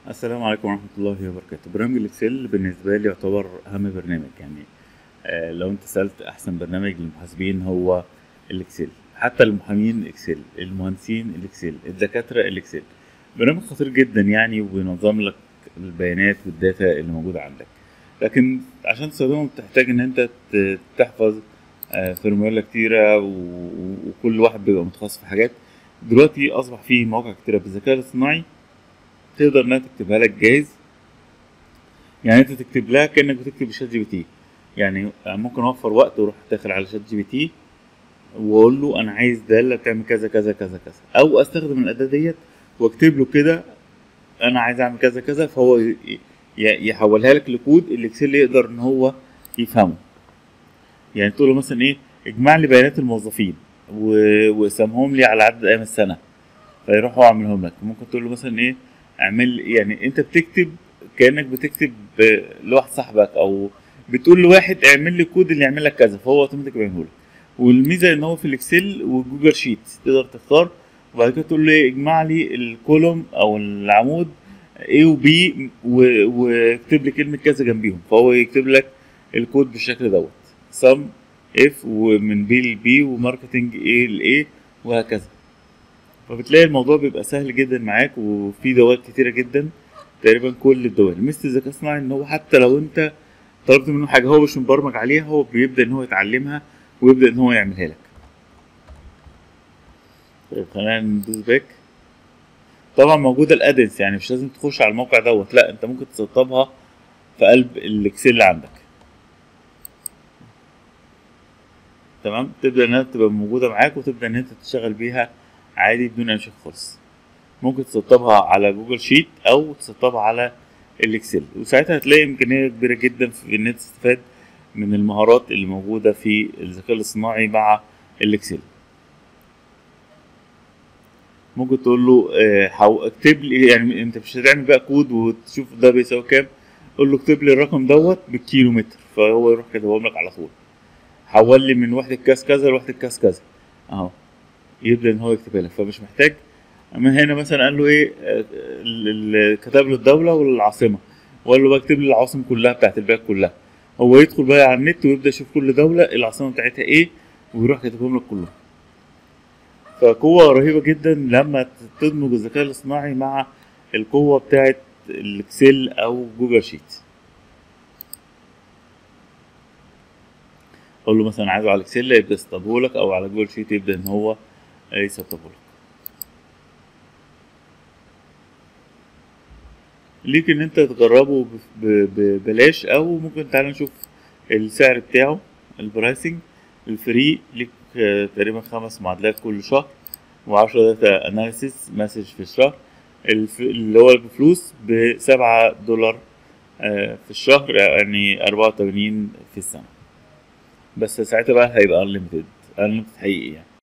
السلام عليكم ورحمة الله وبركاته برنامج الإكسل بالنسبة لي يعتبر أهم برنامج يعني آه، لو أنت سألت أحسن برنامج للمحاسبين هو الإكسل حتى المحامين إكسل المهندسين الإكسل الدكاترة الإكسل برنامج خطير جدا يعني وبينظم لك البيانات والداتا اللي موجودة عندك لكن عشان تستخدمه بتحتاج إن أنت ت- تحفظ آه، فورمولا كتيرة و- وكل واحد بيبقى متخصص في حاجات دلوقتي أصبح فيه مواقع كتيرة بالذكاء الاصطناعي تقدر انها تكتبها لك جاهز يعني انت تكتب لها كانك بتكتب بشات جي بي تي يعني ممكن اوفر وقت واروح داخل على شات جي بي تي واقول له انا عايز داله بتعمل كذا كذا كذا كذا او استخدم الاداه ديت واكتب له كده انا عايز اعمل كذا كذا فهو ي- ي- يحولها لك لكود الاكسل يقدر ان هو يفهمه يعني تقول له مثلا ايه اجمع لي بيانات الموظفين و- وقسمهم لي على عدد ايام السنه فيروح هو عاملهم لك ممكن تقول له مثلا ايه اعمل يعني انت بتكتب كانك بتكتب ب- لواحد صاحبك او بتقول لواحد اعمل لي كود اللي يعمل لك كذا فهو اوتوماتيك بيعمله لك والميزه ان هو في الاكسل وجوجل شيت تقدر تختار وبعد كده تقول له ايه اجمع لي الكولوم او العمود A و B و- واكتب لي كلمه كذا جنبيهم فهو يكتب لك الكود بالشكل دوت sum if ومن B ل B وماركتنج A ل A وهكذا فبتلاقي الموضوع بيبقى سهل جدا معاك وفي دوال كتيرة جدا تقريبا كل الدول ميزة الذكاء الصناعي ان هو حتى لو انت طلبت منه حاجة هو مش مبرمج عليها هو بيبدأ ان هو يتعلمها ويبدأ ان هو يعملها لك طيب خلينا ندوس باك طبعا موجودة الادنس يعني مش لازم تخش على الموقع دوت لا انت ممكن تسطبها في قلب الاكسل اللي عندك تمام تبدأ انها تبقى موجودة معاك وتبدأ ان انت تشتغل بيها عادي بدون اي مشاكل خالص ممكن تسطبها على جوجل شيت او تسطبها على الاكسل وساعتها هتلاقي امكانيه كبيره جدا في ان انت تستفاد من المهارات اللي موجوده في الذكاء الاصطناعي مع الاكسل ممكن تقول له آه، حو... اكتب لي يعني انت مش هتعمل بقى كود وتشوف ده بيساوي كام قول له اكتب لي الرقم دوت بالكيلو متر فهو يروح كاتبهم لك على طول حول لي من وحده كاس كذا لوحده كاس كذا اهو يبدا ان هو يكتبها لك فمش محتاج اما هنا مثلا قال له ايه آه، ال- ال- كتب له الدوله والعاصمه وقال له بقى اكتب لي العواصم كلها بتاعت البلاد كلها هو يدخل بقى على النت ويبدا يشوف كل دوله العاصمه بتاعتها ايه ويروح كاتبهم لك كلهم فقوة رهيبة جدا لما تدمج الذكاء الاصطناعي مع القوة بتاعت الاكسل او جوجل شيت اقول له مثلا عايزه على الاكسل يبدا يسطبه لك او على جوجل شيت يبدا ان هو يسطبه لك ليك ان انت تجربه ب- ب- ببلاش او ممكن تعالى نشوف السعر بتاعه البرايسنج الفري ليك آه، تقريبا خمس معادلات كل شهر وعشرة داتا اناليسيس مسج في الشهر الف... اللي هو بفلوس بسبعة دولار آه، في الشهر يعني أربعة وتمانين في السنة بس ساعتها بقى هيبقى unlimited unlimited حقيقي يعني